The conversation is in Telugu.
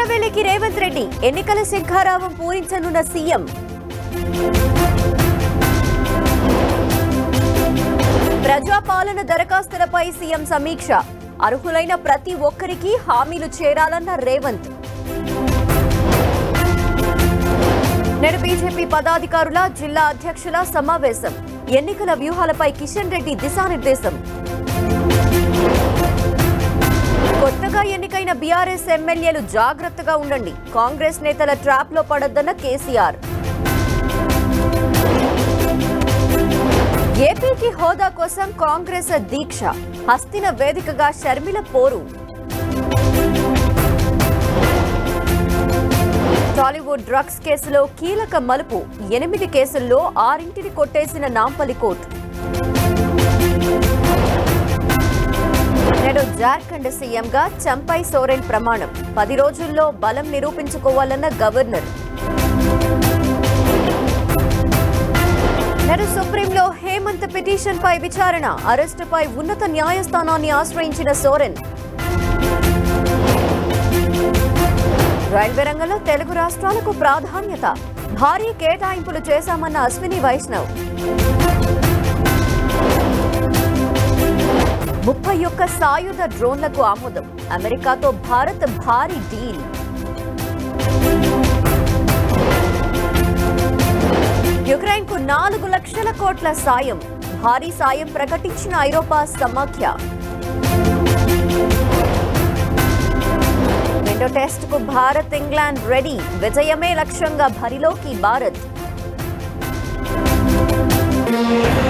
కొమరవెల్లికి రేవంత్ రెడ్డి ఎన్నికల శంఖారావం పూరించనున్న సీఎం ప్రజాపాలన దరఖాస్తులపై సీఎం సమీక్ష అర్హులైన ప్రతి ఒక్కరికి హామీలు చేరాలన్న రేవంత్ నేడు బీజేపీ పదాధికారుల జిల్లా అధ్యక్షుల సమావేశం ఎన్నికల వ్యూహాలపై కిషన్ రెడ్డి దిశానిర్దేశం కొత్తగా ఎన్నికైన బీఆర్ఎస్ ఎమ్మెల్యేలు జాగ్రత్తగా ఉండండి కాంగ్రెస్ నేతల ట్రాప్ లో పడొద్దన్న కేసీఆర్ ఏపీకి హోదా కోసం కాంగ్రెస్ దీక్ష హస్తిన వేదికగా షర్మిల పోరు టాలీవుడ్ డ్రగ్స్ కేసులో కీలక మలుపు ఎనిమిది కేసుల్లో ఆరింటిని కొట్టేసిన నాంపల్లి కోర్టు నేడు జార్ఖండ్ సీఎంగా చంపై సోరెన్ ప్రమాణం పది రోజుల్లో బలం నిరూపించుకోవాలన్న గవర్నర్ నేడు సుప్రీంలో హేమంత్ పిటిషన్ పై విచారణ అరెస్టుపై ఉన్నత న్యాయస్థానాన్ని ఆశ్రయించిన సోరెన్ రైల్వే రంగంలో తెలుగు రాష్ట్రాలకు ప్రాధాన్యత భారీ కేటాయింపులు చేశామన్న అశ్విని వైష్ణవ్ ముప్పై ఒక్క సాయుధ డ్రోన్లకు ఆమోదం అమెరికాతో భారత్ భారీ డీల్ యుక్రెయిన్ కు నాలుగు లక్షల కోట్ల సాయం భారీ సాయం ప్రకటించిన ఐరోపా సమాఖ్య రెండో టెస్ట్ కు భారత్ ఇంగ్లాండ్ రెడీ విజయమే లక్ష్యంగా బరిలోకి భారత్